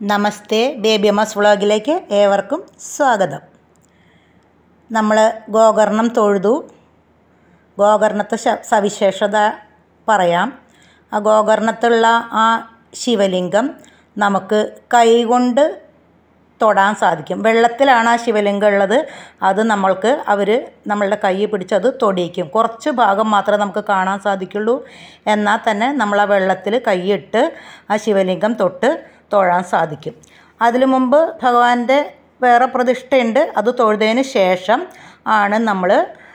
നമസ്തേ baby അമ്മസ് വ്ളോഗിലേക്ക് ഏവർക്കും സ്വാഗതം നമ്മൾ ഗോകർണം തൊഴുതു ഗോകർണത്തെ ശ- സവിശേഷത പറയാം ആ ഗോകർണത്തുള്ള ആ ശിവലിംഗം നമുക്ക് കൈകൊണ്ട് തൊടാൻ സാധിക്കും വെള്ളത്തിലാണ് ആ ശിവലിംഗം ഉള്ളത് അത് നമ്മൾക്ക് അവർ നമ്മളുടെ കൈ പിടിച്ചത് തൊടിയിക്കും കുറച്ച് ഭാഗം മാത്രമേ നമുക്ക് കാണാൻ സാധിക്കുള്ളൂ എന്നാൽ തന്നെ നമ്മൾ ആ വെള്ളത്തിൽ കൈയിട്ട് ആ ശിവലിംഗം തൊട്ട് തൊഴാൻ സാധിക്കും അതിനു മുമ്പ് ഭഗവാന്റെ വേറെ പ്രതിഷ്ഠയുണ്ട് അത് തൊഴുതതിന് ശേഷം ആണ് നമ്മൾ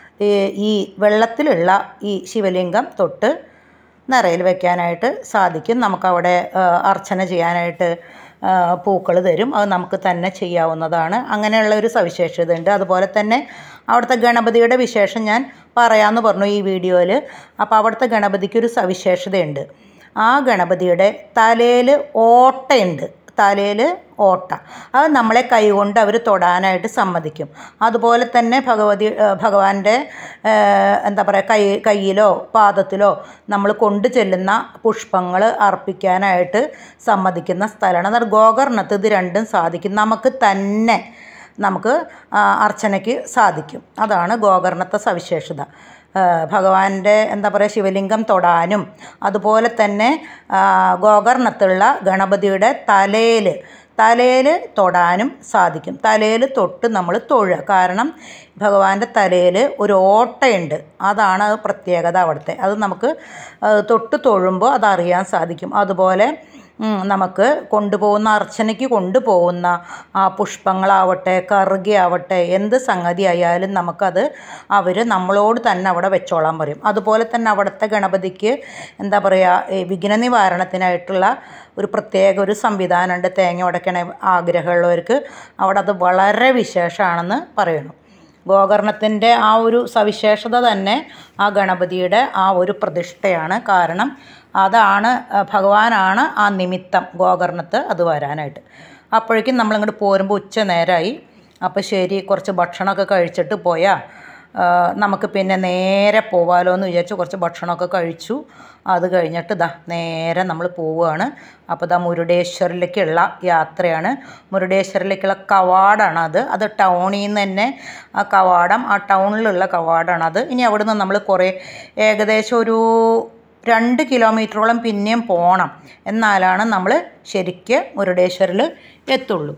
ഈ വെള്ളത്തിലുള്ള ഈ ശിവലിംഗം തൊട്ട് നിറയിൽ വെക്കാനായിട്ട് സാധിക്കും നമുക്കവിടെ ആ, അർച്ചന ചെയ്യാനായിട്ട് പൂക്കൾ തരും അത് നമുക്ക് തന്നെ ചെയ്യാവുന്നതാണ് അങ്ങനെയുള്ള ഒരു സവിശേഷതയുണ്ട് അതുപോലെ തന്നെ അവിടുത്തെ ഗണപതിയുടെ വിശേഷം ഞാൻ പറയാമെന്ന് പറഞ്ഞു ഈ വീഡിയോയിൽ അപ്പോൾ അവിടുത്തെ ഗണപതിക്ക് ഒരു സവിശേഷതയുണ്ട് ആ ഗണപതിയുടെ തലയിൽ ഓട്ടയുണ്ട് തലയിൽ ഓട്ട അത് നമ്മളെ കൈകൊണ്ട് അവർ തൊടാനായിട്ട് സമ്മതിക്കും അതുപോലെ തന്നെ ഭഗവതി ഏഹ് ഭഗവാന്റെ ഏഹ് എന്താ പറയുക കൈ കയ്യിലോ പാദത്തിലോ നമ്മൾ കൊണ്ടു ചെല്ലുന്ന പുഷ്പങ്ങൾ അർപ്പിക്കാനായിട്ട് സമ്മതിക്കുന്ന സ്ഥലമാണ് അതായത് ഗോകർണത്ത് ഇത് രണ്ടും സാധിക്കും നമുക്ക് തന്നെ നമുക്ക് ആ, അർച്ചനയ്ക്ക് സാധിക്കും അതാണ് ഗോകർണത്തെ സവിശേഷത ആ, ഭഗവാന്റെ എന്താ പറയുക ശിവലിംഗം തൊടാനും അതുപോലെ തന്നെ ആ, ഗോകർണത്തുള്ള ഗണപതിയുടെ തലയിൽ തലയിൽ തൊടാനും സാധിക്കും തലയിൽ തൊട്ട് നമ്മൾ തൊഴുക കാരണം ഭഗവാന്റെ തലയിൽ ഒരു ഓട്ടയുണ്ട് അതാണ് അത് പ്രത്യേകത അവിടുത്തെ അത് നമുക്ക് ആ, തൊട്ട് തൊഴുമ്പോൾ അതറിയാൻ സാധിക്കും അതുപോലെ ഉം, നമുക്ക് കൊണ്ടുപോകുന്ന അർച്ചനയ്ക്ക് കൊണ്ടുപോകുന്ന ആ പുഷ്പങ്ങളാവട്ടെ കറുകയാവട്ടെ എന്ത് സംഗതി ആയാലും നമുക്കത് അവർ നമ്മളോട് തന്നെ അവിടെ വെച്ചോളാൻ പറയും അതുപോലെ തന്നെ അവിടുത്തെ ഗണപതിക്ക് എന്താ പറയുക ഈ വിഘ്ന നിവാരണത്തിനായിട്ടുള്ള ഒരു പ്രത്യേക ഒരു സംവിധാനമുണ്ട് തേങ്ങ ഉടക്കണ ആഗ്രഹമുള്ളവർക്ക് അവിടെ അത് വളരെ വിശേഷമാണെന്ന് പറയുന്നു ഗോകർണത്തിൻ്റെ ആ ഒരു സവിശേഷത തന്നെ ആ ഗണപതിയുടെ ആ ഒരു പ്രതിഷ്ഠയാണ് കാരണം അതാണ് ആ, ഭഗവാനാണ് ആ നിമിത്തം ഗോകർണത്ത് അത് വരാനായിട്ട് അപ്പോഴേക്കും നമ്മളിങ്ങോട്ട് പോരുമ്പോൾ ഉച്ച നേരമായി അപ്പോൾ ശരി കുറച്ച് ഭക്ഷണമൊക്കെ കഴിച്ചിട്ട് പോയാൽ ആ, നമുക്ക് പിന്നെ നേരെ പോവാലോ എന്ന് വിചാരിച്ച് കുറച്ച് ഭക്ഷണമൊക്കെ കഴിച്ചു അത് കഴിഞ്ഞിട്ട് ദാ നേരെ നമ്മൾ പോവുകയാണ് അപ്പോൾ ദാ മുരുടേശ്വറിലേക്കുള്ള യാത്രയാണ് മുരുടേശ്വറിലേക്കുള്ള കവാടാണ് അത് അത് ടൗണിൽ നിന്ന് തന്നെ ആ കവാടം ആ ടൗണിലുള്ള കവാടാണ് അത് ഇനി അവിടെ നിന്ന് നമ്മൾ കുറേ ഏകദേശം ഒരു രണ്ട് കിലോമീറ്ററോളം പിന്നെയും പോകണം എന്നാലാണ് നമ്മൾ ശരിക്ക് മുരുടേശ്വറിൽ എത്തുള്ളൂ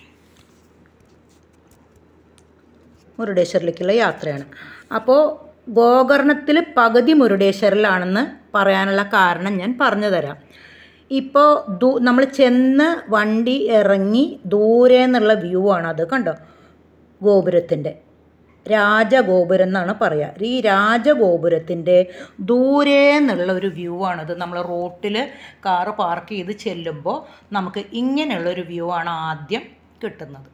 മുരുടേശ്വറിലേക്കുള്ള യാത്രയാണ് അപ്പോൾ ഗോകർണത്തിൽ പകുതി മുരുടേശ്വറിലാണെന്ന് പറയാനുള്ള കാരണം ഞാൻ പറഞ്ഞു തരാം ഇപ്പോൾ ദൂ നമ്മൾ ചെന്ന് വണ്ടി ഇറങ്ങി ദൂരെ നിന്നുള്ള വ്യൂ ആണ് അത് കണ്ടോ ഗോപുരത്തിൻ്റെ രാജഗോപുരം എന്നാണ് പറയുക ഈ രാജഗോപുരത്തിൻ്റെ ദൂരെ നിന്നുള്ള ഒരു വ്യൂ ആണിത് നമ്മൾ റോട്ടിൽ കാറ് പാർക്ക് ചെയ്ത് ചെല്ലുമ്പോൾ നമുക്ക് ഇങ്ങനെയുള്ളൊരു വ്യൂ ആണ് ആദ്യം കിട്ടുന്നത്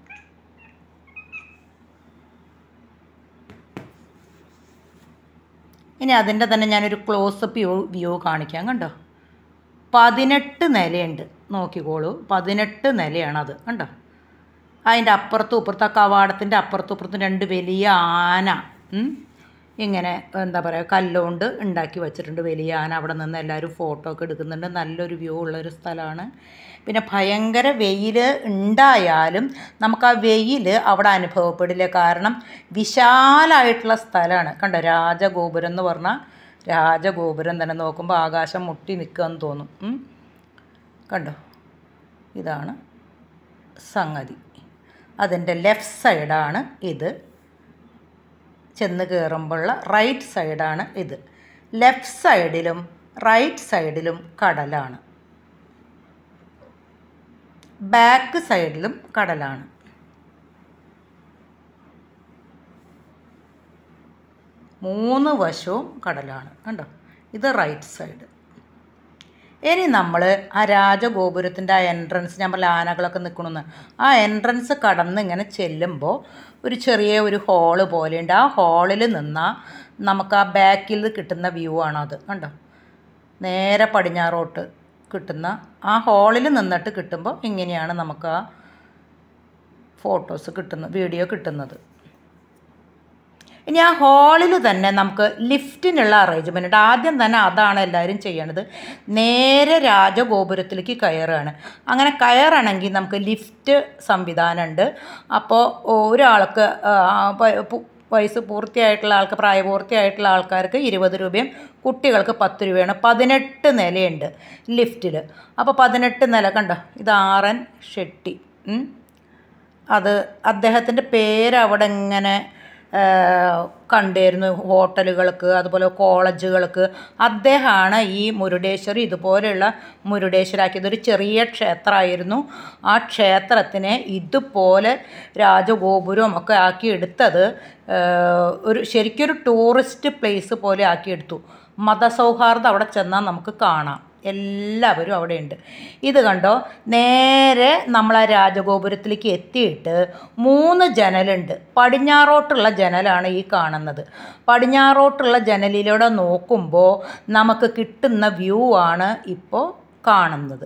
ഇനി അതിൻ്റെ തന്നെ ഞാനൊരു ക്ലോസപ്പ് വ്യൂ വ്യൂ കാണിക്കാം കണ്ടോ പതിനെട്ട് നിലയുണ്ട് നോക്കിക്കോളൂ പതിനെട്ട് നിലയാണത് കണ്ടോ അതിൻ്റെ അപ്പുറത്തും ഇപ്പുറത്തും ആ കവാടത്തിൻ്റെ അപ്പുറത്തും ഇപ്പുറത്തും രണ്ട് വലിയ ആന ഉം. ഇങ്ങനെ എന്താ പറയുക കല്ലുകൊണ്ട് ഉണ്ടാക്കി വെച്ചിട്ടുണ്ട് വലിയ ആന അവിടെ നിന്ന് എല്ലാവരും ഫോട്ടോ ഒക്കെ എടുക്കുന്നുണ്ട് നല്ലൊരു വ്യൂ ഉള്ളൊരു സ്ഥലമാണ് പിന്നെ ഭയങ്കര വെയിൽ ഉണ്ടായാലും നമുക്ക് ആ വെയിൽ അവിടെ അനുഭവപ്പെടില്ല കാരണം വിശാലമായിട്ടുള്ള സ്ഥലമാണ് കണ്ടോ രാജഗോപുരം എന്ന് പറഞ്ഞാൽ രാജഗോപുരം തന്നെ നോക്കുമ്പോൾ ആകാശം മുട്ടി നിൽക്കുകയെന്ന് തോന്നും ഉം. കണ്ടോ ഇതാണ് സംഗതി അതിൻ്റെ ലെഫ്റ്റ് സൈഡാണ് ഇത് ചെന്ന് കയറുമ്പോഴുള്ള റൈറ്റ് സൈഡാണ് ഇത് ലെഫ്റ്റ് സൈഡിലും റൈറ്റ് സൈഡിലും കടലാണ് ബാക്ക് സൈഡിലും കടലാണ് മൂന്ന് വശവും കടലാണ് കണ്ടോ ഇത് റൈറ്റ് സൈഡ് ഇനി നമ്മൾ ആ രാജഗോപുരത്തിൻ്റെ ആ എൻട്രൻസ് ഞാൻ പറഞ്ഞ ആനകളൊക്കെ നിൽക്കണമെന്ന് ആ എൻട്രൻസ് കടന്ന് ഇങ്ങനെ ചെല്ലുമ്പോൾ ഒരു ചെറിയ ഒരു ഹോള് പോലെയുണ്ട് ആ ഹോളിൽ നിന്നാൽ നമുക്ക് ആ ബാക്കിൽ കിട്ടുന്ന വ്യൂ ആണത് കണ്ടോ നേരെ പടിഞ്ഞാറോട്ട് കിട്ടുന്ന ആ ഹോളിൽ നിന്നിട്ട് കിട്ടുമ്പോൾ ഇങ്ങനെയാണ് നമുക്ക് ആ ഫോട്ടോസ് കിട്ടുന്നത് വീഡിയോ കിട്ടുന്നത് ഇനി ആ ഹാളിൽ തന്നെ നമുക്ക് ലിഫ്റ്റിനുള്ള അറേഞ്ച്മെൻ്റ് ഉണ്ട് ആദ്യം തന്നെ അതാണ് എല്ലാവരും ചെയ്യണത് നേരെ രാജഗോപുരത്തിലേക്ക് കയറുകയാണ് അങ്ങനെ കയറണമെങ്കിൽ നമുക്ക് ലിഫ്റ്റ് സംവിധാനമുണ്ട് അപ്പോൾ ഒരാൾക്ക് ആ, പ- പു- വയസ്സ് പൂർത്തിയായിട്ടുള്ള ആൾക്ക് പ്രായപൂർത്തിയായിട്ടുള്ള ആൾക്കാർക്ക് ഇരുപത് രൂപയും കുട്ടികൾക്ക് പത്ത് രൂപയാണ് പതിനെട്ട് നിലയുണ്ട് ലിഫ്റ്റിൽ അപ്പോൾ പതിനെട്ട് നില കണ്ടോ ഇത് ആറൻ ഷെട്ടി ഉം. അത് അദ്ദേഹത്തിൻ്റെ പേര് അവിടെ ഇങ്ങനെ ആ, കണ്ടിരുന്നു ഹോട്ടലുകൾക്ക് അതുപോലെ കോളേജുകൾക്ക് അദ്ദേഹമാണ് ഈ മുരുടേശ്വരി ഇതുപോലെയുള്ള മുരുടേശ്വരാക്കിയത് ഒരു ചെറിയ ക്ഷേത്രമായിരുന്നു ആ ക്ഷേത്രത്തിനെ ഇതുപോലെ രാജഗോപുരവും ഒക്കെ ആക്കി എടുത്തത് ആ, ഒരു ശരിക്കൊരു ടൂറിസ്റ്റ് പ്ലേസ് പോലെ ആക്കിയെടുത്തു മതസൗഹാർദ്ദം അവിടെ ചെന്നാൽ നമുക്ക് കാണാം എല്ലാവരും അവിടെയുണ്ട് ഇത് കണ്ടോ നേരെ നമ്മൾ ആ രാജഗോപുരത്തിലേക്ക് എത്തിയിട്ട് മൂന്ന് ജനലുണ്ട് പടിഞ്ഞാറോട്ടുള്ള ജനലാണ് ഈ കാണുന്നത് പടിഞ്ഞാറോട്ടുള്ള ജനലിലൂടെ നോക്കുമ്പോൾ നമുക്ക് കിട്ടുന്ന വ്യൂ ആണ് ഇപ്പോൾ കാണുന്നത്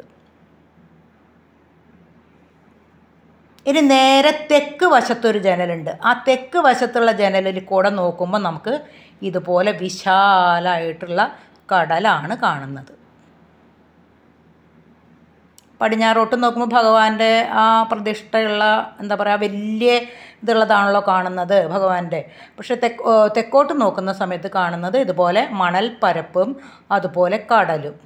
ഇനി നേരെ തെക്ക് വശത്തൊരു ജനലുണ്ട് ആ തെക്ക് വശത്തുള്ള ജനലിൽ കൂടെ നോക്കുമ്പോൾ നമുക്ക് ഇതുപോലെ വിശാലമായിട്ടുള്ള കടലാണ് കാണുന്നത് പടിഞ്ഞാറോട്ട് നോക്കുമ്പോൾ ഭഗവാന്റെ ആ പ്രതിഷ്ഠയുള്ള എന്താ പറയുക വലിയ ഇതുള്ളതാണല്ലോ കാണുന്നത് ഭഗവാന്റെ പക്ഷെ തെക്ക് ഏ, തെക്കോട്ട് നോക്കുന്ന സമയത്ത് കാണുന്നത് ഇതുപോലെ മണൽ പരപ്പും അതുപോലെ കടലും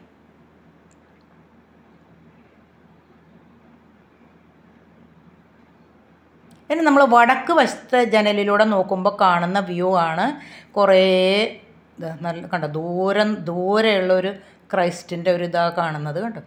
ഇനി നമ്മൾ വടക്ക് വശത്തെ ജനലിലൂടെ നോക്കുമ്പോൾ കാണുന്ന വ്യൂ ആണ് കുറേ ദാ നല്ല കണ്ടോ ദൂരം ദൂരെയുള്ള ഒരു ക്രൈസ്റ്റിൻ്റെ ഒരു ഇതാ കാണുന്നത് കണ്ടോ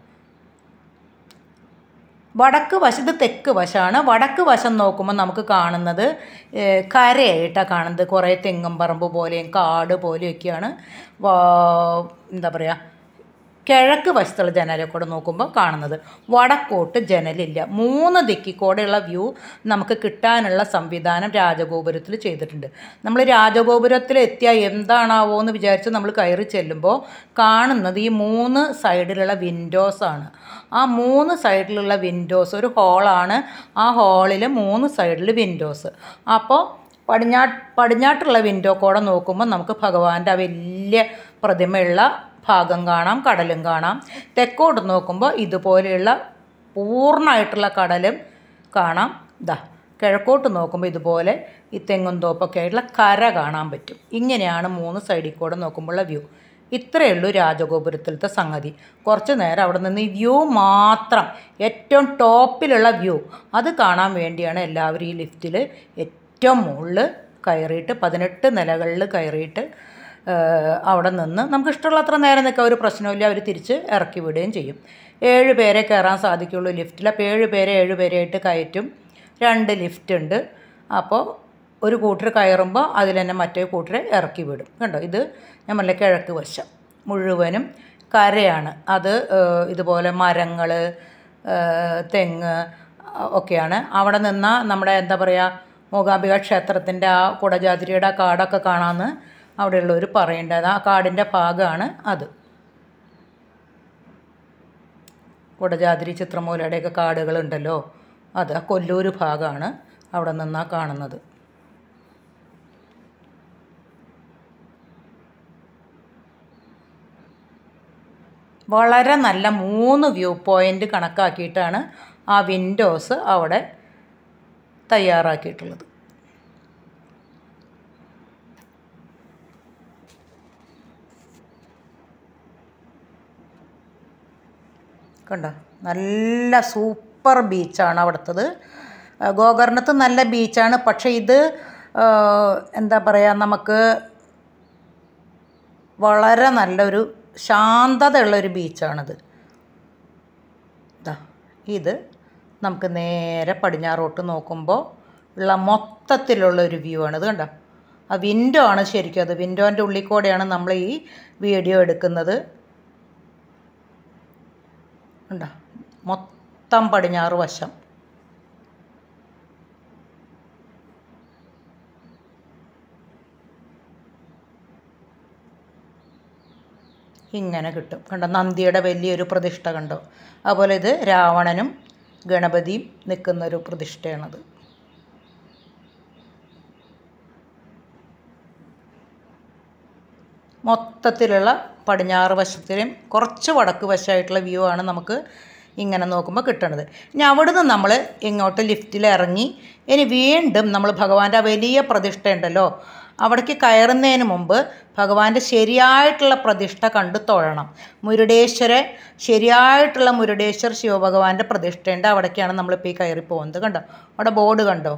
വടക്ക് വശത്ത് തെക്ക് വശമാണ് വടക്ക് വശം നോക്കുമ്പോൾ നമുക്ക് കാണുന്നത് ഏഹ്, കരയായിട്ടാണ് കാണുന്നത് കുറേ തെങ്ങും പറമ്പ് പോലെയും കാട് പോലെയൊക്കെയാണ് വാ- എന്താ പറയുക കിഴക്ക് വശത്തുള്ള ജനലിൽ കൂടെ നോക്കുമ്പോൾ കാണുന്നത് വടക്കോട്ട് ജനലില്ല മൂന്ന് ദിക്കിക്കൂടെയുള്ള വ്യൂ നമുക്ക് കിട്ടാനുള്ള സംവിധാനം രാജഗോപുരത്തിൽ ചെയ്തിട്ടുണ്ട് നമ്മൾ രാജഗോപുരത്തിൽ എത്തിയാൽ എന്താണാവോ എന്ന് വിചാരിച്ച് നമ്മൾ കയറി ചെല്ലുമ്പോൾ കാണുന്നത് ഈ മൂന്ന് സൈഡിലുള്ള വിൻഡോസാണ് ആ മൂന്ന് സൈഡിലുള്ള വിൻഡോസ് ഒരു ഹോളാണ് ആ ഹോളിൽ മൂന്ന് സൈഡിൽ വിൻഡോസ് അപ്പോൾ പടിഞ്ഞാട്ട് പടിഞ്ഞാട്ടുള്ള വിൻഡോ കൂടെ നോക്കുമ്പോൾ നമുക്ക് ഭഗവാന്റെ ആ വലിയ പ്രതിമയുള്ള ഭാഗം കാണാം കടലും കാണാം തെക്കോട്ട് നോക്കുമ്പോൾ ഇതുപോലെയുള്ള പൂർണ്ണമായിട്ടുള്ള കടലും കാണാം ഇതാ കിഴക്കോട്ട് നോക്കുമ്പോൾ ഇതുപോലെ ഈ തെങ്ങും തോപ്പൊക്കെ ആയിട്ടുള്ള കര കാണാൻ പറ്റും ഇങ്ങനെയാണ് മൂന്ന് സൈഡിൽ കൂടെ നോക്കുമ്പോഴുള്ള വ്യൂ ഇത്രയേ ഉള്ളൂ രാജഗോപുരത്തിലത്തെ സംഗതി കുറച്ച് നേരം അവിടെ നിന്ന് ഈ വ്യൂ മാത്രം ഏറ്റവും ടോപ്പിലുള്ള വ്യൂ അത് കാണാൻ വേണ്ടിയാണ് എല്ലാവരും ഈ ലിഫ്റ്റിൽ ഏറ്റവും മുകളിൽ കയറിയിട്ട് പതിനെട്ട് നിലകളിൽ കയറിയിട്ട് ഏഹ്, അവിടെ നിന്ന് നമുക്ക് ഇഷ്ടമുള്ള അത്ര നേരം നിൽക്കാൻ ഒരു പ്രശ്നമില്ല അവർ തിരിച്ച് ഇറക്കി വിടുകയും ചെയ്യും ഏഴ് പേരെ കയറാൻ സാധിക്കുള്ളൂ ലിഫ്റ്റിൽ അപ്പോൾ ഏഴ് പേരെ ഏഴ് പേരായിട്ട് കയറ്റും രണ്ട് ലിഫ്റ്റ് ഉണ്ട് അപ്പോൾ ഒരു കൂട്ടർ കയറുമ്പോൾ അതിൽ തന്നെ മറ്റേ കൂട്ടരെ ഇറക്കി വിടും കണ്ടോ ഇത് ഞാൻ പറഞ്ഞ കിഴക്ക് വശം മുഴുവനും കരയാണ് അത് ഏഹ്, ഇതുപോലെ മരങ്ങൾ തെങ്ങ് അഹ് ഒക്കെയാണ് അവിടെ നിന്നാൽ നമ്മുടെ എന്താ പറയുക മൂകാംബിക ക്ഷേത്രത്തിൻ്റെ ആ കുടജാതിരിയുടെ ആ കാടൊക്കെ കാണാമെന്ന് അവിടെയുള്ളവർ പറയേണ്ടത് ആ കാടിൻ്റെ ഭാഗമാണ് അത് കുടജാതിരി ചിത്രമൂലയുടെയൊക്കെ കാടുകളുണ്ടല്ലോ അത് ആ കൊല്ലൂർ ഭാഗമാണ് അവിടെ നിന്നാണ് കാണുന്നത് വളരെ നല്ല മൂന്ന് വ്യൂ പോയിൻ്റ് കണക്കാക്കിയിട്ടാണ് ആ വിൻഡോസ് അവിടെ തയ്യാറാക്കിയിട്ടുള്ളത് കണ്ടോ നല്ല സൂപ്പർ ബീച്ചാണ് അവിടുത്തത് ആ, ഗോകർണത്ത് നല്ല ബീച്ചാണ് പക്ഷേ ഇത് ആ, എന്താ പറയുക നമുക്ക് വളരെ നല്ലൊരു ശാന്തതയുള്ളൊരു ബീച്ചാണിത് ഇതാ ഇത് നമുക്ക് നേരെ പടിഞ്ഞാറോട്ട് നോക്കുമ്പോൾ ഉള്ള മൊത്തത്തിലുള്ള ഒരു വ്യൂ ആണ് ഇത് കണ്ടോ ആ വിൻഡോ ആണ് ശരിക്കും അത് വിൻഡോൻ്റെ ഉള്ളിൽ കൂടെയാണ് നമ്മൾ ഈ വീഡിയോ എടുക്കുന്നത് ഉണ്ടോ മൊത്തം പടിഞ്ഞാറ് വശം ഇങ്ങനെ കിട്ടും കണ്ടോ നന്ദിയുടെ വലിയൊരു പ്രതിഷ്ഠ കണ്ടോ അതുപോലെ ഇത് രാവണനും ഗണപതിയും നിൽക്കുന്നൊരു പ്രതിഷ്ഠയാണത് മൊത്തത്തിലുള്ള പടിഞ്ഞാറ് വശത്തിലും കുറച്ച് വടക്ക് വശമായിട്ടുള്ള വ്യൂ ആണ് നമുക്ക് ഇങ്ങനെ നോക്കുമ്പോൾ കിട്ടണത് ഇനി അവിടുന്ന് നമ്മൾ ഇങ്ങോട്ട് ലിഫ്റ്റിൽ ഇറങ്ങി ഇനി വീണ്ടും നമ്മൾ ഭഗവാന്റെ ആ വലിയ പ്രതിഷ്ഠ ഉണ്ടല്ലോ അവിടേക്ക് കയറുന്നതിന് മുമ്പ് ഭഗവാന്റെ ശരിയായിട്ടുള്ള പ്രതിഷ്ഠ കണ്ട് തൊഴണം മുരുടേശ്വര ശരിയായിട്ടുള്ള മുരുടേശ്വർ ശിവഭഗവാന്റെ പ്രതിഷ്ഠയുണ്ട് അവിടേക്കാണ് നമ്മളിപ്പോൾ ഈ കയറി പോകുന്നത് കണ്ടോ അവിടെ ബോർഡ് കണ്ടോ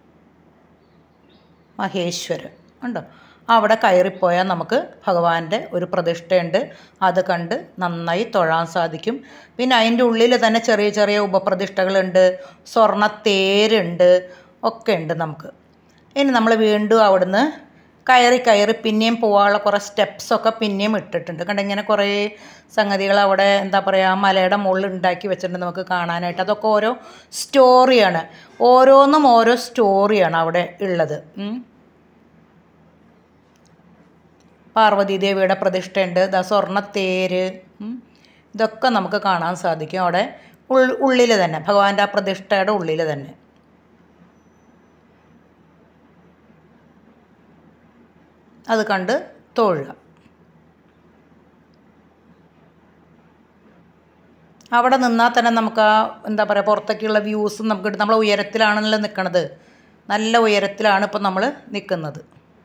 മഹേശ്വരൻ ഉണ്ടോ അവിടെ കയറിപ്പോയാൽ നമുക്ക് ഭഗവാന്റെ ഒരു പ്രതിഷ്ഠയുണ്ട് അത് കണ്ട് നന്നായി തൊഴാൻ സാധിക്കും പിന്നെ അതിൻ്റെ ഉള്ളിൽ തന്നെ ചെറിയ ചെറിയ ഉപപ്രതിഷ്ഠകളുണ്ട് സ്വർണ്ണത്തേരുണ്ട് ഒക്കെ ഉണ്ട് നമുക്ക് ഇനി നമ്മൾ വീണ്ടും അവിടുന്ന് കയറി കയറി പിന്നെയും പോകാനുള്ള കുറേ സ്റ്റെപ്സൊക്കെ പിന്നെയും ഇട്ടിട്ടുണ്ട് കണ്ട ഇങ്ങനെ കുറേ സംഗതികൾ അവിടെ എന്താ പറയുക മലയുടെ മുകളിൽ ഉണ്ടാക്കി വെച്ചിട്ടുണ്ട് നമുക്ക് കാണാനായിട്ട് അതൊക്കെ ഓരോ സ്റ്റോറിയാണ് ഓരോന്നും ഓരോ സ്റ്റോറിയാണ് അവിടെ ഉള്ളത് ഉം. പാർവതീദേവിയുടെ പ്രതിഷ്ഠയുണ്ട് ദാ സ്വർണ്ണത്തേര് ഉം. ഇതൊക്കെ നമുക്ക് കാണാൻ സാധിക്കും അവിടെ ഉൾ ഉള്ളിൽ തന്നെ ഭഗവാന്റെ ആ പ്രതിഷ്ഠയുടെ ഉള്ളിൽ തന്നെ അത് കണ്ട് തൊഴുക അവിടെ നിന്നാൽ തന്നെ നമുക്ക് ആ എന്താ പറയുക പുറത്തേക്കുള്ള വ്യൂസും നമുക്ക് കിട്ടും. നമ്മൾ ഉയരത്തിലാണല്ലോ നിൽക്കണത് നല്ല ഉയരത്തിലാണ് ഇപ്പം നമ്മൾ നിൽക്കുന്നത്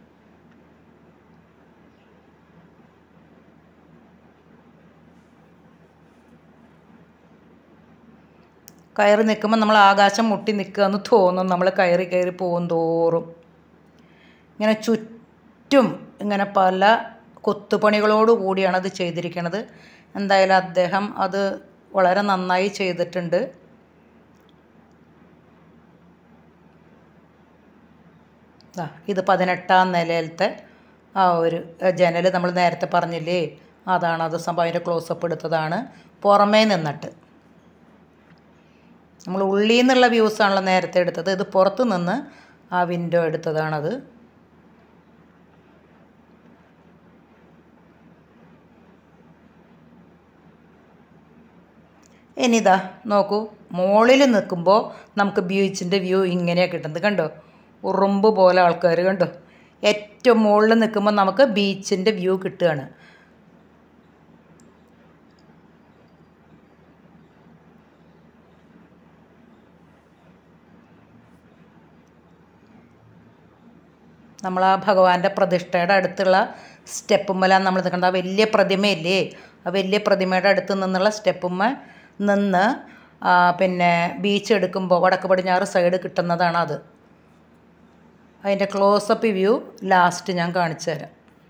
കയറി നിൽക്കുമ്പോൾ നമ്മൾ ആകാശം മുട്ടി നിൽക്കുക എന്ന് തോന്നും നമ്മൾ കയറി കയറി പോകും തോറും ഇങ്ങനെ ചുറ്റും ഇങ്ങനെ പല കൊത്തുപണികളോട് കൂടിയാണ് അത് ചെയ്തിരിക്കുന്നത് എന്തായാലും അദ്ദേഹം അത് വളരെ നന്നായി ചെയ്തിട്ടുണ്ട് ദാ ഇത് പതിനെട്ടാം നിലയിലത്തെ ആ ഒരു ജനൽ നമ്മൾ നേരത്തെ പറഞ്ഞില്ലേ അതാണ് അത് സംഭവം അതിൻ്റെ ക്ലോസപ്പ് എടുത്തതാണ് പുറമേ നിന്നിട്ട് നമ്മൾ ഉള്ളിൽ നിന്നുള്ള വ്യൂസാണല്ലോ നേരത്തെ എടുത്തത് ഇത് പുറത്ത് നിന്ന് ആ വിൻഡോ എടുത്തതാണത് ഇനിതാ നോക്കൂ മുകളിൽ നിൽക്കുമ്പോൾ നമുക്ക് ബീച്ചിൻ്റെ വ്യൂ ഇങ്ങനെയാണ് കിട്ടുന്നത് കണ്ടോ ഉറുമ്പ് പോലെ ആൾക്കാർ കണ്ടോ ഏറ്റവും മുകളിൽ നിൽക്കുമ്പോൾ നമുക്ക് ബീച്ചിൻ്റെ വ്യൂ കിട്ടുകയാണ് നമ്മൾ ആ ഭഗവാന്റെ പ്രതിഷ്ഠയുടെ അടുത്തുള്ള സ്റ്റെപ്പുമ്മലാണ് നമ്മൾ നിൽക്കുന്നത് ആ വലിയ പ്രതിമയില്ലേ ആ വലിയ പ്രതിമയുടെ അടുത്ത് നിന്നുള്ള സ്റ്റെപ്പുമ്മ നിന്ന് ആ, പിന്നെ ബീച്ച് എടുക്കുമ്പോൾ വടക്ക് പടിഞ്ഞാറ് സൈഡ് കിട്ടുന്നതാണ് അത് അതിൻ്റെ ക്ലോസപ്പ് വ്യൂ ലാസ്റ്റ് ഞാൻ കാണിച്ചു തരാം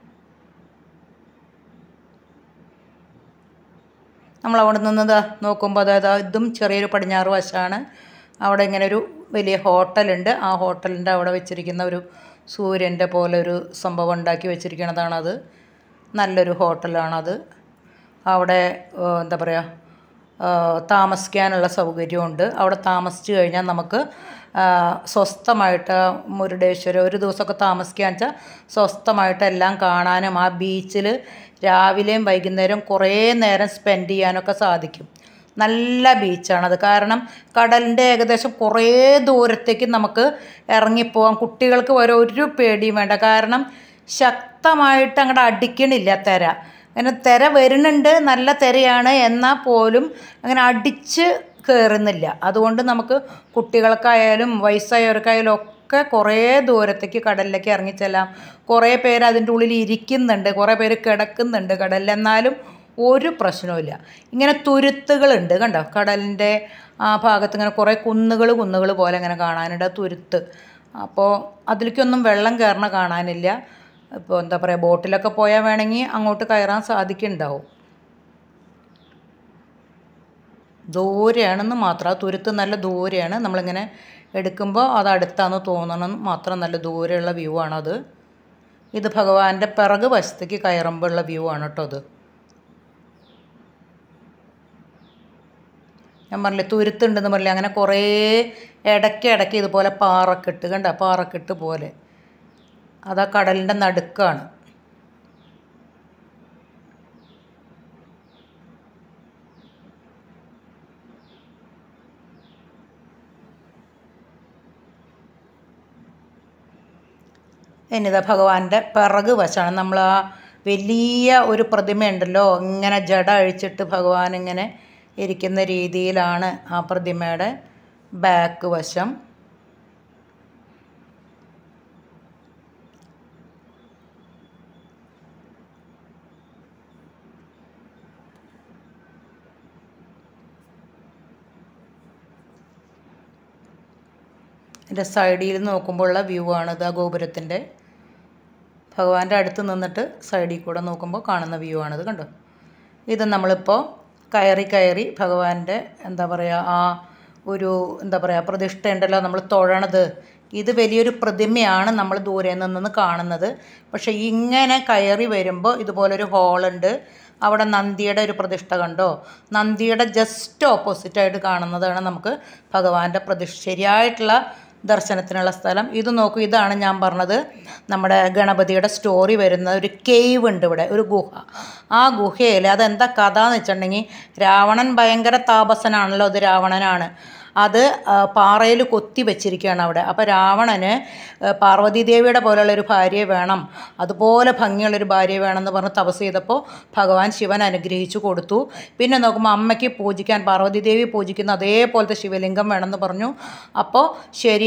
നമ്മൾ അവിടെ നിന്ന് ദാ നോക്കുമ്പോൾ അതായത് ഇതും ചെറിയൊരു പടിഞ്ഞാറ് വശമാണ് അവിടെ ഇങ്ങനെ ഒരു വലിയ ഹോട്ടലുണ്ട് ആ ഹോട്ടലിൻ്റെ അവിടെ വെച്ചിരിക്കുന്ന ഒരു സൂര്യൻ്റെ പോലെ ഒരു സംഭവം ഉണ്ടാക്കി വെച്ചിരിക്കുന്നതാണത് നല്ലൊരു ഹോട്ടലാണത് അവിടെ ഏഹ്, എന്താ പറയുക ഏഹ്, താമസിക്കാനുള്ള സൗകര്യമുണ്ട് അവിടെ താമസിച്ച് കഴിഞ്ഞാൽ നമുക്ക് ആഹ്, സ്വസ്ഥമായിട്ട് മുരുടേശ്വരം ഒരു ദിവസമൊക്കെ താമസിക്കുക വെച്ചാൽ സ്വസ്ഥമായിട്ട് എല്ലാം കാണാനും ആ ബീച്ചിൽ രാവിലെയും വൈകുന്നേരം കുറേ നേരം സ്പെൻഡ് ചെയ്യാനൊക്കെ സാധിക്കും നല്ല ബീച്ചാണത് കാരണം കടലിൻ്റെ ഏകദേശം കുറേ ദൂരത്തേക്ക് നമുക്ക് ഇറങ്ങിപ്പോവാം കുട്ടികൾക്ക് വരെ ഒരു പേടിയും വേണ്ട കാരണം ശക്തമായിട്ട് അങ്ങോട്ട് അടിക്കണില്ല തിര അങ്ങനെ തിര വരുന്നുണ്ട് നല്ല തിരയാണ് എന്നാൽ പോലും അങ്ങനെ അടിച്ച് കയറുന്നില്ല അതുകൊണ്ട് നമുക്ക് കുട്ടികൾക്കായാലും വയസ്സായവർക്കായാലും ഒക്കെ കുറേ ദൂരത്തേക്ക് കടലിലേക്ക് ഇറങ്ങിച്ചെല്ലാം കുറേ പേര് അതിൻ്റെ ഉള്ളിൽ ഇരിക്കുന്നുണ്ട് കുറേ പേര് കിടക്കുന്നുണ്ട് കടലിൽ എന്നാലും ഒരു പ്രശ്നവുമില്ല ഇങ്ങനെ തുരുത്തുകളുണ്ട് കണ്ടോ കടലിൻ്റെ ആ ഭാഗത്ത് ഇങ്ങനെ കുറേ കുന്നുകൾ കുന്നുകൾ പോലെ ഇങ്ങനെ കാണാനുണ്ട് ആ തുരുത്ത് അപ്പോൾ അതിലേക്കൊന്നും വെള്ളം കയറണ കാണാനില്ല ഇപ്പോൾ എന്താ പറയുക ബോട്ടിലൊക്കെ പോയാൽ വേണമെങ്കിൽ അങ്ങോട്ട് കയറാൻ സാധിക്കുന്നുണ്ടാവും ദൂരെയാണെന്ന് മാത്രം ആ തുരുത്ത് നല്ല ദൂരെയാണ് നമ്മളിങ്ങനെ എടുക്കുമ്പോൾ അത് അടുത്താന്ന് തോന്നണം മാത്രം നല്ല ദൂരെയുള്ള വ്യൂ ആണത് ഇത് ഭഗവാന്റെ പിറക് വശത്തേക്ക് കയറുമ്പോൾ ഉള്ള വ്യൂ ആണ് കേട്ടോ അത് ഞാൻ പറഞ്ഞില്ലേ തുരുത്തുണ്ടെന്ന് പറഞ്ഞില്ലേ അങ്ങനെ കുറേ ഇടയ്ക്ക് ഇടയ്ക്ക് ഇതുപോലെ പാറക്കെട്ട് കണ്ട പാറക്കെട്ട് പോലെ അതാ കടലിൻ്റെ നടുക്കാണ് ഇനിതാ ഭഗവാന്റെ പിറക് വശമാണ് നമ്മൾ ആ വലിയ ഒരു പ്രതിമയുണ്ടല്ലോ ഇങ്ങനെ ജട അഴിച്ചിട്ട് ഭഗവാൻ ഇങ്ങനെ ഇരിക്കുന്ന രീതിയിലാണ് ആ പ്രതിമയുടെ ബാക്ക് വശം ഇതിൻ്റെ സൈഡിൽ നോക്കുമ്പോഴുള്ള വ്യൂ ആണ് ഇത് ആ ഗോപുരത്തിൻ്റെ ഭഗവാന്റെ അടുത്ത് നിന്നിട്ട് സൈഡിൽ കൂടെ നോക്കുമ്പോൾ കാണുന്ന വ്യൂ ആണിത് കണ്ടോ ഇത് നമ്മളിപ്പോൾ കയറി കയറി ഭഗവാന്റെ എന്താ പറയുക ആ ഒരു എന്താ പറയുക പ്രതിഷ്ഠ ഉണ്ടല്ലോ നമ്മൾ തൊഴണത് ഇത് വലിയൊരു പ്രതിമയാണ് നമ്മൾ ദൂരെ നിന്ന് കാണുന്നത് പക്ഷേ ഇങ്ങനെ കയറി വരുമ്പോൾ ഇതുപോലൊരു ഹോളുണ്ട് അവിടെ നന്ദിയുടെ ഒരു പ്രതിഷ്ഠ കണ്ടോ നന്ദിയുടെ ജസ്റ്റ് ഓപ്പോസിറ്റായിട്ട് കാണുന്നതാണ് നമുക്ക് ഭഗവാന്റെ പ്രതിഷ്ഠ ശരിയായിട്ടുള്ള ദർശനത്തിനുള്ള സ്ഥലം ഇത് നോക്കൂ ഇതാണ് ഞാൻ പറഞ്ഞത് നമ്മുടെ ഗണപതിയുടെ സ്റ്റോറി വരുന്ന ഒരു കേവ് ഉണ്ട് ഇവിടെ ഒരു ഗുഹ ആ ഗുഹയിൽ അതെന്താ കഥ എന്ന് വെച്ചിട്ടുണ്ടെങ്കിൽ രാവണൻ ഭയങ്കര താപസനാണല്ലോ അത് രാവണനാണ് അത് പാറയിൽ കൊത്തി വെച്ചിരിക്കുകയാണ് അവിടെ അപ്പോൾ രാവണന് പാർവതി ദേവിയുടെ പോലെയുള്ള ഒരു ഭാര്യയെ വേണം അതുപോലെ ഭംഗിയുള്ളൊരു ഭാര്യയെ വേണമെന്ന് പറഞ്ഞ് തപസ് ചെയ്തപ്പോൾ ഭഗവാൻ ശിവൻ അനുഗ്രഹിച്ചു കൊടുത്തു പിന്നെ നോക്കുമ്പോൾ അമ്മയ്ക്ക് പൂജിക്കാൻ പാർവതി ദേവി പൂജിക്കുന്ന അതേപോലത്തെ ശിവലിംഗം വേണമെന്ന് പറഞ്ഞു അപ്പോൾ ശരി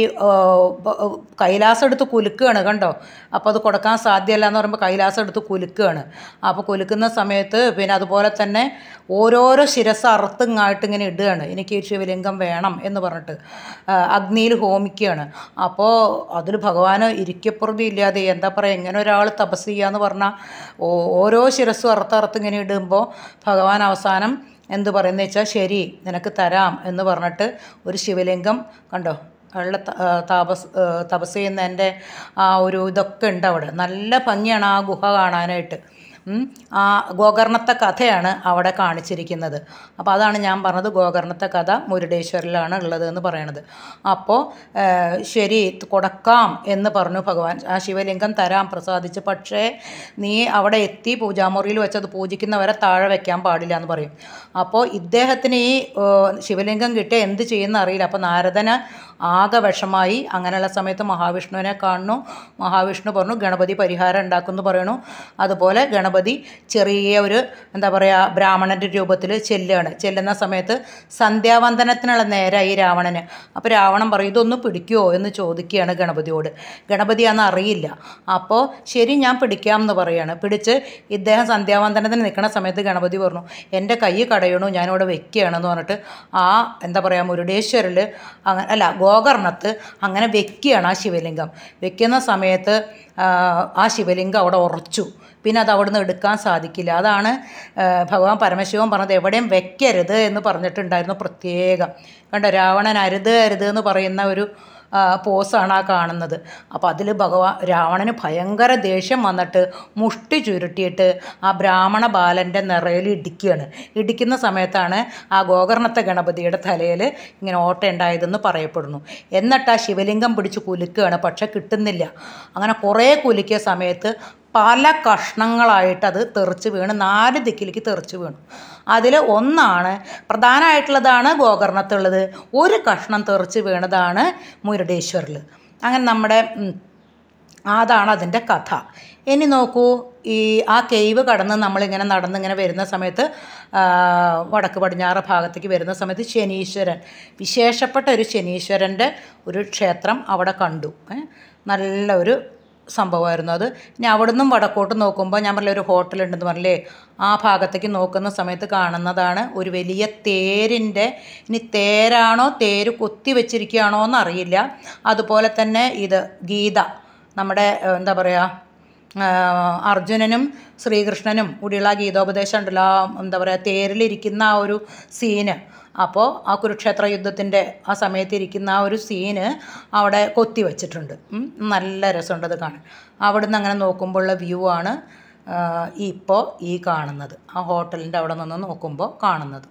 കൈലാസം എടുത്ത് കുലുക്കുകയാണ് കണ്ടോ അപ്പോൾ അത് കൊടുക്കാൻ സാധ്യമല്ല എന്ന് പറയുമ്പോൾ കൈലാസം എടുത്ത് കുലുക്കുകയാണ് അപ്പോൾ കുലുക്കുന്ന സമയത്ത് പിന്നെ അതുപോലെ തന്നെ ഓരോരോ ശിരസ് അറുത്തിങ്ങായിട്ട് ഇങ്ങനെ ഇടുകയാണ് എനിക്ക് ഈ ശിവലിംഗം വേണം എന്ന് പറഞ്ഞിട്ട് അഗ്നിയിൽ ഹോമിക്കുകയാണ് അപ്പോൾ അതിൽ ഭഗവാന് ഇരിക്കപ്പുറതി ഇല്ലാതെ എന്താ പറയുക എങ്ങനെ ഒരാൾ തപസ് ചെയ്യാന്ന് പറഞ്ഞാൽ ഓരോ ശിരസ്സും അറുത്തറുത്ത് ഇങ്ങനെ ഇടുമ്പോൾ ഭഗവാൻ അവസാനം എന്ത് പറയുന്നത് വെച്ചാൽ ശരി നിനക്ക് തരാം എന്ന് പറഞ്ഞിട്ട് ഒരു ശിവലിംഗം കണ്ടോ വെള്ള താപസ് തപസ് ചെയ്യുന്നതിൻ്റെ ആ ഒരു ഇതൊക്കെ ഉണ്ട് അവിടെ നല്ല ഭംഗിയാണ് ആ ഗുഹ കാണാനായിട്ട് ആ ഗോകർണത്തെ കഥയാണ് അവിടെ കാണിച്ചിരിക്കുന്നത് അപ്പോൾ അതാണ് ഞാൻ പറഞ്ഞത് ഗോകർണത്തെ കഥ മുരുടേശ്വരിലാണ് ഉള്ളത് എന്ന് പറയണത് അപ്പോൾ ശരി കൊടുക്കാം എന്ന് പറഞ്ഞു ഭഗവാൻ ആ ശിവലിംഗം തരാം പ്രസാദിച്ച് പക്ഷേ നീ അവിടെ എത്തി പൂജാമുറിയിൽ വെച്ചത് പൂജിക്കുന്നവരെ താഴെ വെക്കാൻ പാടില്ല എന്ന് പറയും അപ്പോൾ ഇദ്ദേഹത്തിന് ഈ ശിവലിംഗം കിട്ടിയ എന്ത് ചെയ്യുന്ന അറിയില്ല അപ്പോൾ നാരദന് ആകെ വിഷമായി അങ്ങനെയുള്ള സമയത്ത് മഹാവിഷ്ണുവിനെ കാണുന്നു മഹാവിഷ്ണു പറഞ്ഞു ഗണപതി പരിഹാരം ഉണ്ടാക്കുമെന്ന് പറയണു അതുപോലെ ഗണപതി ചെറിയ ഒരു എന്താ പറയുക ബ്രാഹ്മണൻ്റെ രൂപത്തിൽ ചെല്ലുകയാണ് ചെല്ലുന്ന സമയത്ത് സന്ധ്യാവന്ദനത്തിനുള്ള നേരമായി രാവണന് അപ്പോൾ രാവണൻ പറയും ഇതൊന്ന് പിടിക്കുമോ എന്ന് ചോദിക്കുകയാണ് ഗണപതിയോട് ഗണപതിയാണെന്ന് അറിയില്ല അപ്പോൾ ശരി ഞാൻ പിടിക്കാം എന്ന് പറയാണ് പിടിച്ച് ഇദ്ദേഹം സന്ധ്യാവന്ദനത്തിന് നിൽക്കുന്ന സമയത്ത് ഗണപതി പറഞ്ഞു എൻ്റെ കൈ കടയണു ഞാനിവിടെ വെക്കുകയാണെന്ന് പറഞ്ഞിട്ട് ആ എന്താ പറയുക മുരുടേശ്വരിൽ അങ്ങനെ അല്ല ഗോകർണത്ത് അങ്ങനെ വെക്കുകയാണ് ആ ശിവലിംഗം വെക്കുന്ന സമയത്ത് ആ ശിവലിംഗം അവിടെ ഉറച്ചു പിന്നെ അത് അവിടെ നിന്ന് എടുക്കാൻ സാധിക്കില്ല അതാണ് ഭഗവാൻ പരമശിവൻ പറഞ്ഞത് എവിടെയും വെക്കരുത് എന്ന് പറഞ്ഞിട്ടുണ്ടായിരുന്നു പ്രത്യേകം കണ്ടോ രാവണൻ അരുത് അരുത് എന്ന് പറയുന്ന ഒരു പോസാണ് ആ കാണുന്നത് അപ്പോൾ അതിൽ ഭഗവാൻ രാവണന് ഭയങ്കര ദേഷ്യം വന്നിട്ട് മുഷ്ടി ചുരുട്ടിയിട്ട് ആ ബ്രാഹ്മണ ബാലൻ്റെ നിറയിൽ ഇടിക്കുകയാണ് ഇടിക്കുന്ന സമയത്താണ് ആ ഗോകർണത്തെ ഗണപതിയുടെ തലയിൽ ഇങ്ങനെ ഓട്ട ഉണ്ടായതെന്ന് പറയപ്പെടുന്നു എന്നിട്ട് ആ ശിവലിംഗം പിടിച്ച് കുലുക്കുകയാണ് പക്ഷെ കിട്ടുന്നില്ല അങ്ങനെ കുറേ കുലുക്കിയ സമയത്ത് പല കഷ്ണങ്ങളായിട്ട് അത് തെറിച്ച് വീണ് നാല് ദിക്കിലേക്ക് തെറിച്ച് വീണു അതിൽ ഒന്നാണ് പ്രധാനമായിട്ടുള്ളതാണ് ഗോകർണത്തുള്ളത് ഒരു കഷ്ണം തെറിച്ച് വീണതാണ് മുരുടേശ്വറിൽ അങ്ങനെ നമ്മുടെ അതാണ് അതിൻ്റെ കഥ ഇനി നോക്കൂ ഈ ആ കേവ് കടന്ന് നമ്മളിങ്ങനെ നടന്നിങ്ങനെ വരുന്ന സമയത്ത് വടക്ക് പടിഞ്ഞാറ് ഭാഗത്തേക്ക് വരുന്ന സമയത്ത് ശനീശ്വരൻ വിശേഷപ്പെട്ട ഒരു ശനീശ്വരൻ്റെ ഒരു ക്ഷേത്രം അവിടെ കണ്ടു നല്ല ഒരു സംഭവമായിരുന്നു അത് ഇനി അവിടെ നിന്നും വടക്കോട്ട് നോക്കുമ്പോൾ ഞാൻ പറഞ്ഞ ഒരു ഹോട്ടലുണ്ടെന്ന് പറഞ്ഞില്ലേ ആ ഭാഗത്തേക്ക് നോക്കുന്ന സമയത്ത് കാണുന്നതാണ് ഒരു വലിയ തേരിൻ്റെ ഇനി തേരാണോ തേര് കൊത്തി വെച്ചിരിക്കുകയാണോ എന്നറിയില്ല അതുപോലെ തന്നെ ഇത് ഗീത നമ്മുടെ എന്താ പറയുക അർജുനനും ശ്രീകൃഷ്ണനും കൂടിയുള്ള ഗീതോപദേശം ഉണ്ടല്ലോ ആ എന്താ പറയുക തേരിലിരിക്കുന്ന ആ ഒരു സീന് അപ്പോൾ ആ കുരുക്ഷേത്ര യുദ്ധത്തിൻ്റെ ആ സമയത്ത് ഇരിക്കുന്ന ആ ഒരു സീന് അവിടെ കൊത്തി വച്ചിട്ടുണ്ട് നല്ല രസമുണ്ട് അത് കാണാൻ അവിടുന്ന് അങ്ങനെ നോക്കുമ്പോഴുള്ള വ്യൂ ആണ് ഇപ്പോൾ ഈ കാണുന്നത് ആ ഹോട്ടലിൻ്റെ അവിടെ നിന്ന് നോക്കുമ്പോൾ കാണുന്നത്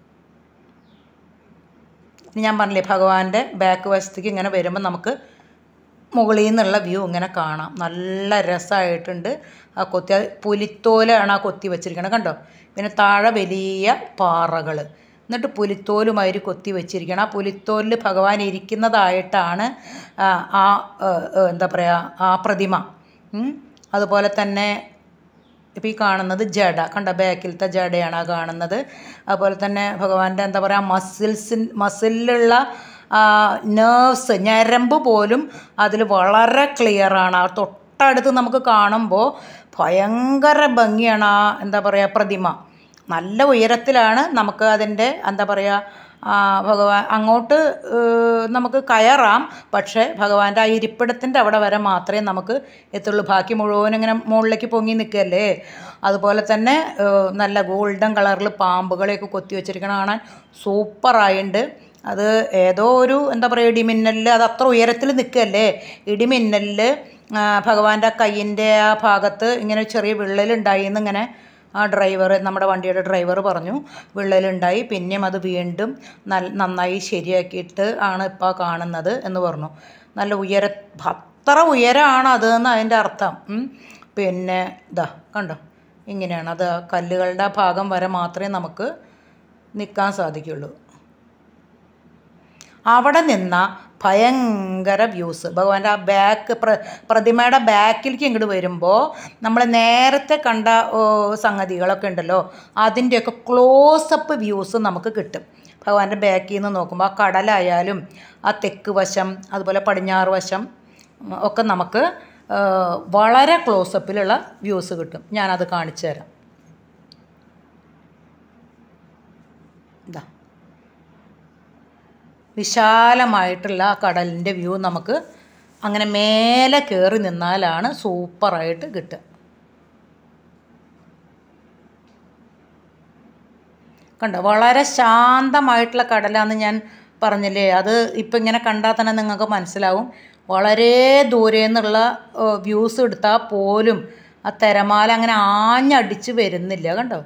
ഞാൻ പറഞ്ഞില്ലേ ഭഗവാന്റെ ബാക്ക് വശത്തേക്ക് ഇങ്ങനെ വരുമ്പോൾ നമുക്ക് മുകളിൽ നിന്നുള്ള വ്യൂ ഇങ്ങനെ കാണാം നല്ല രസമായിട്ടുണ്ട് ആ കൊത്തി പുലിത്തോലാണ് ആ കൊത്തി വെച്ചിരിക്കുന്നത് കണ്ടോ പിന്നെ താഴെ വലിയ പാറകൾ എന്നിട്ട് പുലിത്തോലുമാതിരി കൊത്തി വെച്ചിരിക്കണം ആ പുലിത്തോലിൽ ഭഗവാൻ ഇരിക്കുന്നതായിട്ടാണ് ആ എന്താ പറയുക ആ പ്രതിമ അതുപോലെ തന്നെ ഇപ്പോൾ ഈ കാണുന്നത് ജഡ കണ്ട ബാക്കിലത്തെ ജഡയാണ് ആ കാണുന്നത് അതുപോലെ തന്നെ ഭഗവാന്റെ എന്താ പറയുക മസിൽസിൻ മസിലിലുള്ള നേർവ്സ് ഞരമ്പ് പോലും അതിൽ വളരെ ക്ലിയറാണ് ആ തൊട്ടടുത്ത് നമുക്ക് കാണുമ്പോൾ ഭയങ്കര ഭംഗിയാണ് ആ എന്താ പറയുക പ്രതിമ നല്ല ഉയരത്തിലാണ് നമുക്ക് അതിൻ്റെ എന്താ പറയുക ഭഗവാൻ അങ്ങോട്ട് ഏഹ്, നമുക്ക് കയറാം പക്ഷേ ഭഗവാന്റെ ആ ഇരിപ്പിടത്തിൻ്റെ അവിടെ വരെ മാത്രമേ നമുക്ക് എത്തുള്ളൂ ബാക്കി മുഴുവനും ഇങ്ങനെ മുകളിലേക്ക് പൊങ്ങി നിൽക്കുകയല്ലേ അതുപോലെ തന്നെ ഏഹ്, നല്ല ഗോൾഡൻ കളറിൽ പാമ്പുകളെയൊക്കെ കൊത്തി വെച്ചിരിക്കണ കാണാൻ സൂപ്പറായിട്ടുണ്ട് അത് ഏതോ ഒരു എന്താ പറയുക ഇടിമിന്നലിൽ അത് അത്ര ഉയരത്തിൽ നിൽക്കുകയല്ലേ ഇടിമിന്നലിൽ ഭഗവാന്റെ കയ്യിൻ്റെ ആ ഭാഗത്ത് ഇങ്ങനെ ഒരു ചെറിയ വിള്ളലുണ്ടായി എന്നിങ്ങനെ ആ ഡ്രൈവർ നമ്മുടെ വണ്ടിയുടെ ഡ്രൈവർ പറഞ്ഞു വിള്ളലുണ്ടായി പിന്നെയും അത് വീണ്ടും നല്ല നന്നായി ശരിയാക്കിയിട്ട് ആണ് ഇപ്പോൾ കാണുന്നത് എന്ന് പറഞ്ഞു നല്ല ഉയര അത്ര ഉയരമാണ് അത് എന്ന് അതിൻ്റെ അർത്ഥം ഉം. പിന്നെ ഇതാ കണ്ടോ ഇങ്ങനെയാണ് അത് ആ കല്ലുകളുടെ ആ ഭാഗം വരെ മാത്രമേ നമുക്ക് നിൽക്കാൻ സാധിക്കുള്ളൂ അവിടെ നിന്ന ഭയങ്കര വ്യൂസ് ഭഗവാന്റെ ആ ബാക്ക് പ്ര പ്രതിമയുടെ ബാക്കിലേക്ക് ഇങ്ങോട്ട് വരുമ്പോൾ നമ്മൾ നേരത്തെ കണ്ട ഓ, സംഗതികളൊക്കെ ഉണ്ടല്ലോ അതിൻ്റെയൊക്കെ ക്ലോസപ്പ് വ്യൂസ് നമുക്ക് കിട്ടും ഭഗവാന്റെ ബാക്കിൽ നിന്ന് നോക്കുമ്പോൾ ആ കടലായാലും ആ തെക്ക് വശം അതുപോലെ പടിഞ്ഞാറ് വശം ഉം, ഒക്കെ നമുക്ക് ആ, വളരെ ക്ലോസപ്പിലുള്ള വ്യൂസ് കിട്ടും ഞാനത് കാണിച്ചു തരാം ഇതാ വിശാലമായിട്ടുള്ള ആ കടലിൻ്റെ വ്യൂ നമുക്ക് അങ്ങനെ മേലെ കയറി നിന്നാലാണ് സൂപ്പറായിട്ട് കിട്ടുക കണ്ടോ വളരെ ശാന്തമായിട്ടുള്ള കടലാന്ന് ഞാൻ പറഞ്ഞില്ലേ അത് ഇപ്പം ഇങ്ങനെ കണ്ടാൽ തന്നെ നിങ്ങൾക്ക് മനസ്സിലാവും വളരെ ദൂരെ നിന്നുള്ള വ്യൂസ് എടുത്താൽ പോലും ആ തിരമാല അങ്ങനെ ആഞ്ഞടിച്ച് വരുന്നില്ല കണ്ടോ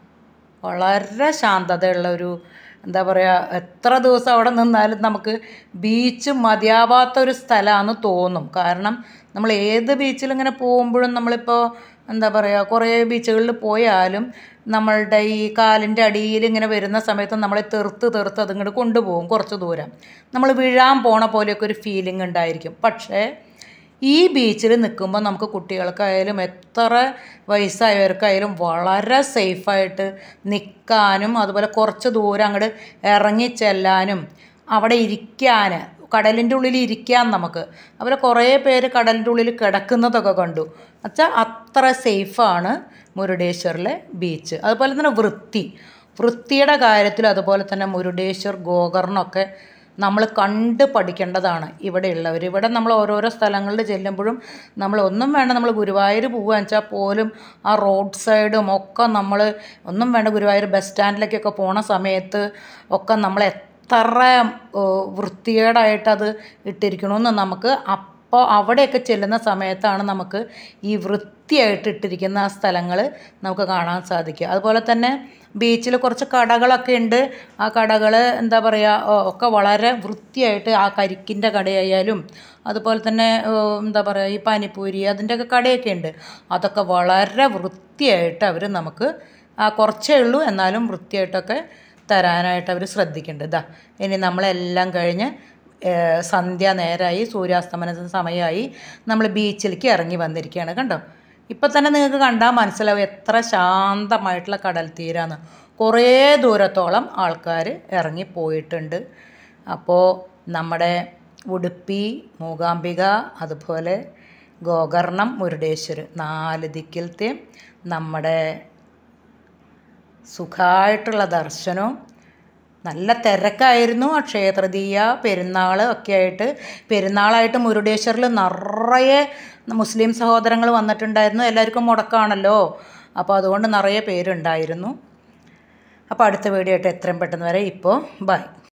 വളരെ ശാന്തതയുള്ള ഒരു എന്താ പറയുക എത്ര ദിവസം അവിടെ നിന്നാലും നമുക്ക് ബീച്ച് മതിയാവാത്ത ഒരു സ്ഥലമാണെന്ന് തോന്നും കാരണം നമ്മൾ ഏത് ബീച്ചിൽ ഇങ്ങനെ പോകുമ്പോഴും നമ്മളിപ്പോൾ എന്താ പറയുക കുറേ ബീച്ചുകളിൽ പോയാലും നമ്മളുടെ ഈ കാലിൻ്റെ അടിയിൽ ഇങ്ങനെ വരുന്ന സമയത്ത് നമ്മളെ തെറുത്ത് തെറുത്ത് അതിങ്ങോട്ട് കൊണ്ടുപോകും കുറച്ച് ദൂരം നമ്മൾ വീഴാൻ പോണ പോലെയൊക്കെ ഒരു ഫീലിംഗ് ഉണ്ടായിരിക്കും പക്ഷേ ഈ ബീച്ചിൽ നിൽക്കുമ്പോൾ നമുക്ക് കുട്ടികൾക്കായാലും എത്ര വയസ്സായവർക്കായാലും വളരെ സേഫായിട്ട് നിൽക്കാനും അതുപോലെ കുറച്ച് ദൂരം അങ്ങോട്ട് ഇറങ്ങി ചെല്ലാനും അവിടെ ഇരിക്കാൻ കടലിൻ്റെ ഉള്ളിൽ ഇരിക്കാൻ നമുക്ക് അതുപോലെ കുറേ പേര് കടലിൻ്റെ ഉള്ളിൽ കിടക്കുന്നതൊക്കെ കണ്ടു എന്നുവെച്ചാൽ അത്ര സേഫാണ് മുരുടേശ്വറിലെ ബീച്ച് അതുപോലെ തന്നെ വൃത്തി വൃത്തിയുടെ കാര്യത്തിൽ അതുപോലെ തന്നെ മുരുടേശ്വർ ഗോകർണമൊക്കെ നമ്മൾ കണ്ട് പഠിക്കേണ്ടതാണ് ഇവിടെയുള്ളവർ ഇവിടെ നമ്മൾ ഓരോരോ സ്ഥലങ്ങളിൽ ചെല്ലുമ്പോഴും നമ്മൾ ഒന്നും വേണ്ട നമ്മൾ ഗുരുവായൂർ പോകുകയെന്ന് വെച്ചാൽ പോലും ആ റോഡ് സൈഡും ഒക്കെ നമ്മൾ ഒന്നും വേണ്ട ഗുരുവായൂർ ബസ് സ്റ്റാൻഡിലേക്കൊക്കെ പോണ സമയത്ത് ഒക്കെ നമ്മൾ എത്ര ഏ, വൃത്തികേടായിട്ടത് ഇട്ടിരിക്കണമെന്ന് നമുക്ക് അപ്പോൾ അവിടെയൊക്കെ ചെല്ലുന്ന സമയത്താണ് നമുക്ക് ഈ വൃത്തിയായിട്ട് ഇട്ടിരിക്കുന്ന ആ സ്ഥലങ്ങൾ നമുക്ക് കാണാൻ സാധിക്കുക അതുപോലെ തന്നെ ബീച്ചിൽ കുറച്ച് കടകളൊക്കെ ഉണ്ട് ആ കടകൾ എന്താ പറയുക ഒക്കെ വളരെ വൃത്തിയായിട്ട് ആ കരിക്കിൻ്റെ കടയായാലും അതുപോലെ തന്നെ ഏ, എന്താ പറയുക ഈ പാനിപ്പൂരി അതിൻ്റെയൊക്കെ കടയൊക്കെ ഉണ്ട് അതൊക്കെ വളരെ വൃത്തിയായിട്ട് അവർ നമുക്ക് ആ കുറച്ചേ ഉള്ളൂ എന്നാലും വൃത്തിയായിട്ടൊക്കെ തരാനായിട്ട് അവർ ശ്രദ്ധിക്കുന്നുണ്ട് ഇതാ ഇനി നമ്മളെല്ലാം കഴിഞ്ഞ് ഏഹ്, സന്ധ്യ നേരമായി സൂര്യാസ്തമന സമയമായി നമ്മൾ ബീച്ചിലേക്ക് ഇറങ്ങി വന്നിരിക്കുകയാണ് കണ്ടോ ഇപ്പം തന്നെ നിങ്ങൾക്ക് കണ്ടാൽ മനസ്സിലാവും എത്ര ശാന്തമായിട്ടുള്ള കടൽ തീരാന്ന് കുറേ ദൂരത്തോളം ആൾക്കാർ ഇറങ്ങി പോയിട്ടുണ്ട് അപ്പോൾ നമ്മുടെ ഉടുപ്പി മൂകാംബിക അതുപോലെ ഗോകർണം മുരുടേശ്വർ നാല് ദിക്കിലത്തെയും നമ്മുടെ സുഖമായിട്ടുള്ള ദർശനവും നല്ല തിരക്കായിരുന്നു അക്ഷയ തൃതീയ പെരുന്നാൾ ഒക്കെ ആയിട്ട് പെരുന്നാളായിട്ട് മുരുടേശ്വറിൽ നിറയെ മുസ്ലിം സഹോദരങ്ങൾ വന്നിട്ടുണ്ടായിരുന്നു എല്ലാവർക്കും മുടക്കാണല്ലോ അപ്പോൾ അതുകൊണ്ട് നിറയെ പേരുണ്ടായിരുന്നു അപ്പോൾ അടുത്ത വീഡിയോ ആയിട്ട് എത്രയും പെട്ടെന്ന് വരെ ഇപ്പോൾ ബൈ